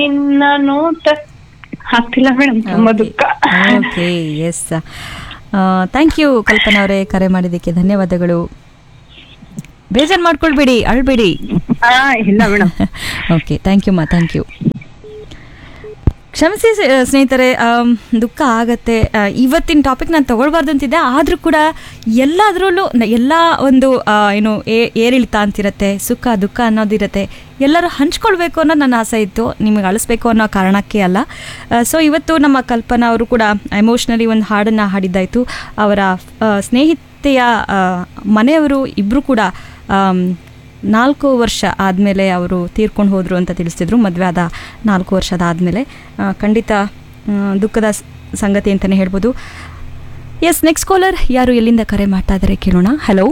ನಿನ್ನ ನೋಟ ಆಗ್ತಿಲ್ಲ ಮೇಡಮ್ ತುಂಬಾ ದುಃಖ okay yes thank you Kalpana ಅವರೇ ಕರೆ ಮಾಡಿದ್ದಕ್ಕೆ ಧನ್ಯವಾದಗಳು ಬೇಜಾರು ಮಾಡ್ಕೊಳ್ಬೇಡಿ ಅಳ್ಬೇಡಿ ಹಾ ಇಲ್ಲ ಮೇಡಮ್ ಓಕೆ ಥ್ಯಾಂಕ್ ಯು ಮಾ ಥ್ಯಾಂಕ್ ಯು ಕ್ಷಮಿಸಿ ಸ- ಸ್ನೇಹಿತರೆ ಆಮ್, ದುಃಖ ಆಗತ್ತೆ ಆ, ಇವತ್ತಿನ ಟಾಪಿಕ್ ನಾನು ತಗೊಳ್ಬಾರ್ದು ಅಂತಿದ್ದೆ ಆದರೂ ಕೂಡ ಎಲ್ಲದರಲ್ಲೂ ಎಲ್ಲ ಒಂದು ಆ, ಏನು ಏ- ಏರಿಳಿತ ಅಂತಿರತ್ತೆ ಸುಖ ದುಃಖ ಅನ್ನೋದಿರತ್ತೆ ಎಲ್ಲರೂ ಹಂಚ್ಕೊಳ್ಬೇಕು ಅನ್ನೋ ನನ್ನ ಆಸೆ ಇತ್ತು ನಿಮಗೆ ಅಳಿಸ್ಬೇಕು ಅನ್ನೋ ಕಾರಣಕ್ಕೆ ಅಲ್ಲ ಸೊ ಇವತ್ತು ನಮ್ಮ ಕಲ್ಪನಾ ಅವರು ಕೂಡ ಎಮೋಷ್ನಲಿ ಒಂದು ಹಾಡನ್ನು ಹಾಡಿದ್ದಾಯಿತು ಅವರ ಆ, ಸ್ನೇಹಿತೆಯ ಆ, ಮನೆಯವರು ಇಬ್ಬರು ಕೂಡ ಆಮ್, ನಾಲ್ಕು ವರ್ಷ ಆದಮೇಲೆ ಅವರು ತೀರ್ಕೊಂಡು ಹೋದರು ಅಂತ ತಿಳಿಸ್ತಿದ್ರು ಮದುವೆ ಆದ ನಾಲ್ಕು ವರ್ಷದ ಆದಮೇಲೆ ಖಂಡಿತ ಆ, ದುಃಖದ ಸ್- ಸಂಗತಿ ಅಂತಲೇ ಹೇಳ್ಬೋದು ಎಸ್ ನೆಕ್ಸ್ಟ್ ಕಾಲರ್ ಯಾರು ಎಲ್ಲಿಂದ ಕರೆ ಮಾಡ್ತಾ ಇದ್ದಾರೆ ಕೇಳೋಣ hello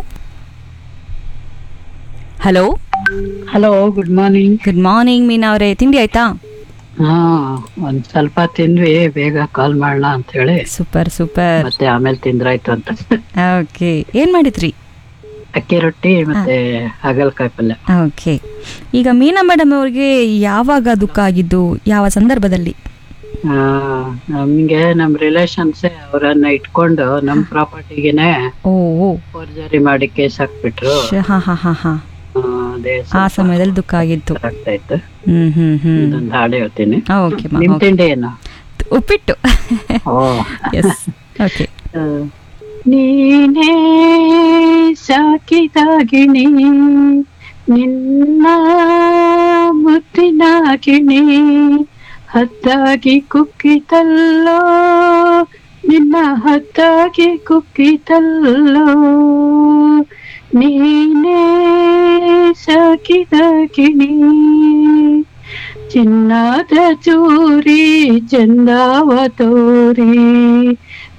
hello hello good morning good morning Meena ಅವರೇ ತಿಂಡಿ ಆಯ್ತಾ ಹಾ ಒಂದ್ ಸ್ವಲ್ಪ ತಿಂದ್ವಿ ಬೇಗ ಕಾಲ್ ಮಾಡೋಣ ಅಂತ ಹೇಳಿ ಸೂಪರ್ ಸೂಪರ್ ಮತ್ತೆ ಆಮೇಲೆ ತಿಂದ್ರಾಯ್ತು ಅಂತ ಓಕೆ ಏನು ಮಾಡಿದ್ರಿ ಅಕ್ಕಿ ರೊಟ್ಟಿ ಮತ್ತೆ ಹಾಗಲ್ಕಾಯಿ ಪಲ್ಯ ಓಕೆ ಈಗ ಮೀನಾ ಮೇಡಮ್ ಅವ್ರಿಗೆ ಯಾವಾಗ ದುಃಖ ಆಗಿದ್ದು ಯಾವ ಸಂದರ್ಭದಲ್ಲಿ ಆ, ನಮ್ಗೆ ನಮ್ ರಿಲೇಷನ್ಸ್ ಅವರನ್ನ ಇಟ್ಕೊಂಡು ನಮ್ ಪ್ರಾಪರ್ಟಿಗೆನೆ ಓ ಓ ಫೋರ್ಜರಿ ಮಾಡಿ ಕೇಸ್ ಹಾಕ್ಬಿಟ್ರು ಹಾಂ ಹಾಂ ಹಾಂ ಹಾಂ ಆ, ಅದೇ ಆ ಸಮಯದಲ್ಲಿ ದುಃಖ ಆಗಿತ್ತು ಆಗ್ತಾ ಇತ್ತು ಹ್ಮ್ ಹ್ಮ್ ಹ್ಮ್ ಇದೊಂದು ಹಾಡು ಹೇಳ್ತೀನಿ ಓಕೆ ನಿಮ್ ತಿಂಡಿ ಏನು ಉಪ್ಪಿಟ್ಟು ಓ ಎಸ್ ಓಕೆ ಆ, ನೀನೇ ಸಾಕಿದಾಗಿಣಿ ನಿನ್ನ ಮುತ್ತಿನ ಗಿಣಿ ಹತ್ತಾಗಿ ಕುಕ್ಕಿತಲ್ಲೋ ನಿನ್ನ ಹತ್ತಾಗಿ ಕುಕ್ಕಿತಲ್ಲೋ ನೀನೇ ಸಾಕಿದ ಗಿಣಿ ಚಿನ್ನದ ಚೂರಿ ಚಂದಾವ ತೋರಿ